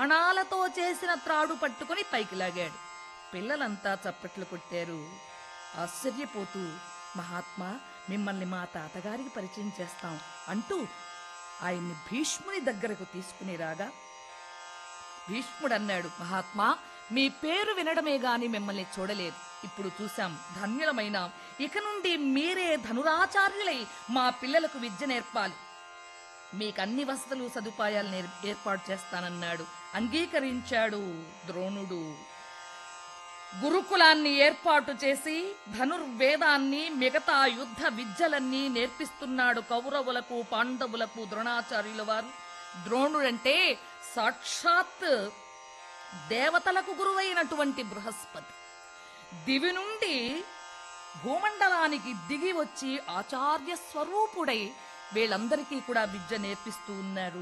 బాణాలతో చేసిన త్రాడు పట్టుకుని పైకి లాగాడు పిల్లలంతా చప్పట్లు కొట్టారు ఆశ్చర్యపోతూ మహాత్మా మిమ్మల్ని మా తాతగారికి పరిచయం చేస్తాం అంటూ ఆయన్ని భీష్ముని దగ్గరకు తీసుకుని రాగా భీష్ముడు అన్నాడు మహాత్మా మీ పేరు వినడమే గాని మిమ్మల్ని చూడలేదు ఇప్పుడు చూశాం ధన్యులమైన ఇక నుండి మీరే ధనురాచార్యులై మా పిల్లలకు విద్య నేర్పాలి మీకు అన్ని వసతులు సదుపాయాలు నేర్- ఏర్పాటు చేస్తానన్నాడు అంగీకరించాడు ద్రోణుడు గురుకులాన్ని ఏర్పాటు చేసి ధనుర్వేదాన్ని మిగతా యుద్ధ విద్యలన్నీ నేర్పిస్తున్నాడు కౌరవులకు పాండవులకు ద్రోణాచార్యుల వారు ద్రోణుడంటే సాక్షాత్ దేవతలకు గురువైనటువంటి బృహస్పతి దివి నుండి భూమండలానికి దిగి వచ్చి ఆచార్య స్వరూపుడై వీళ్ళందరికీ కూడా విద్య నేర్పిస్తూ ఉన్నారు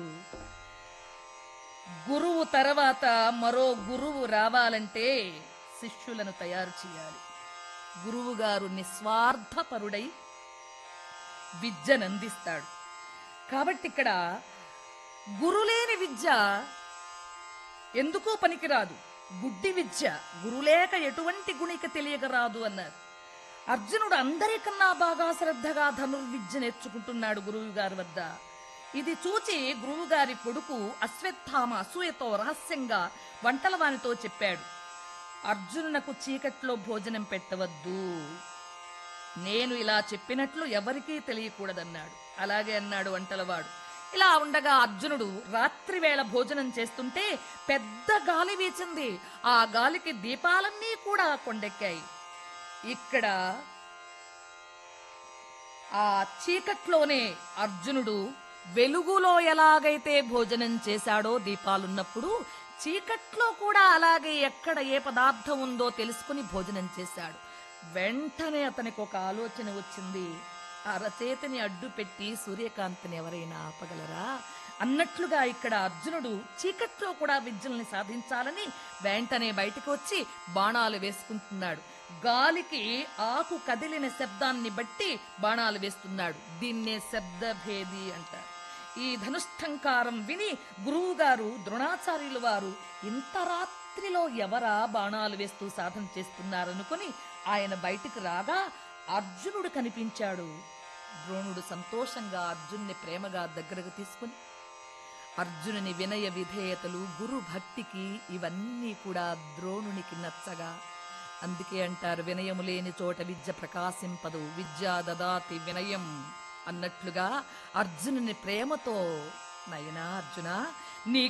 గురువు తర్వాత మరో గురువు రావాలంటే శిష్యులను తయారు చేయాలి గురువు గారు నిస్వార్థపరుడై విద్యనందిస్తాడు కాబట్టి ఇక్కడ గురులేని విద్య ఎందుకో పనికిరాదు గుడ్డి విద్య గురులేక ఎటువంటి గుణిక తెలియకరాదు అన్నారు అర్జునుడు అందరికన్నా బాగా శ్రద్ధగా ధనుర్విద్య నేర్చుకుంటున్నాడు గురువు గారి వద్ద ఇది చూచి గురువు గారి కొడుకు అశ్వత్థామ అసూయతో రహస్యంగా వంటల వానితో చెప్పాడు అర్జునునకు చీకట్లో భోజనం పెట్టవద్దు నేను ఇలా చెప్పినట్లు ఎవరికీ తెలియకూడదన్నాడు అలాగే అన్నాడు వంటలవాడు ఇలా ఉండగా అర్జునుడు రాత్రి వేళ భోజనం చేస్తుంటే పెద్ద గాలి వీచింది ఆ గాలికి దీపాలన్నీ కూడా కొండెక్కాయి ఇక్కడ ఆ చీకట్లోనే అర్జునుడు వెలుగులో ఎలాగైతే భోజనం చేశాడో దీపాలున్నప్పుడు చీకట్లో కూడా అలాగే ఎక్కడ ఏ పదార్థం ఉందో తెలుసుకుని భోజనం చేశాడు వెంటనే అతనికి ఒక ఆలోచన వచ్చింది అరచేతిని అడ్డు పెట్టి సూర్యకాంతిని ఎవరైనా ఆపగలరా అన్నట్లుగా ఇక్కడ అర్జునుడు చీకట్లో కూడా విద్యల్ని సాధించాలని వెంటనే బయటకు వచ్చి బాణాలు వేసుకుంటున్నాడు గాలికి ఆకు కదిలిన శబ్దాన్ని బట్టి బాణాలు వేస్తున్నాడు దీన్నే శబ్దభేది అంటారు ఈ ధనుష్టంకారం విని గురువుగారు ద్రోణాచార్యుల వారు ఇంత రాత్రిలో ఎవరా బాణాలు వేస్తూ సాధన చేస్తున్నారనుకుని ఆయన బయటికి రాగా అర్జునుడు కనిపించాడు ద్రోణుడు సంతోషంగా అర్జున్ని ప్రేమగా దగ్గరకు తీసుకుని అర్జునుని వినయ విధేయతలు గురు భక్తికి ఇవన్నీ కూడా ద్రోణునికి నచ్చగా అందుకే అంటారు వినయము లేని చోట విద్య ప్రకాశింపదు విద్యా దదాతి వినయం అన్నట్లుగా అర్జునుని ప్రేమతో నయనా అర్జున నీ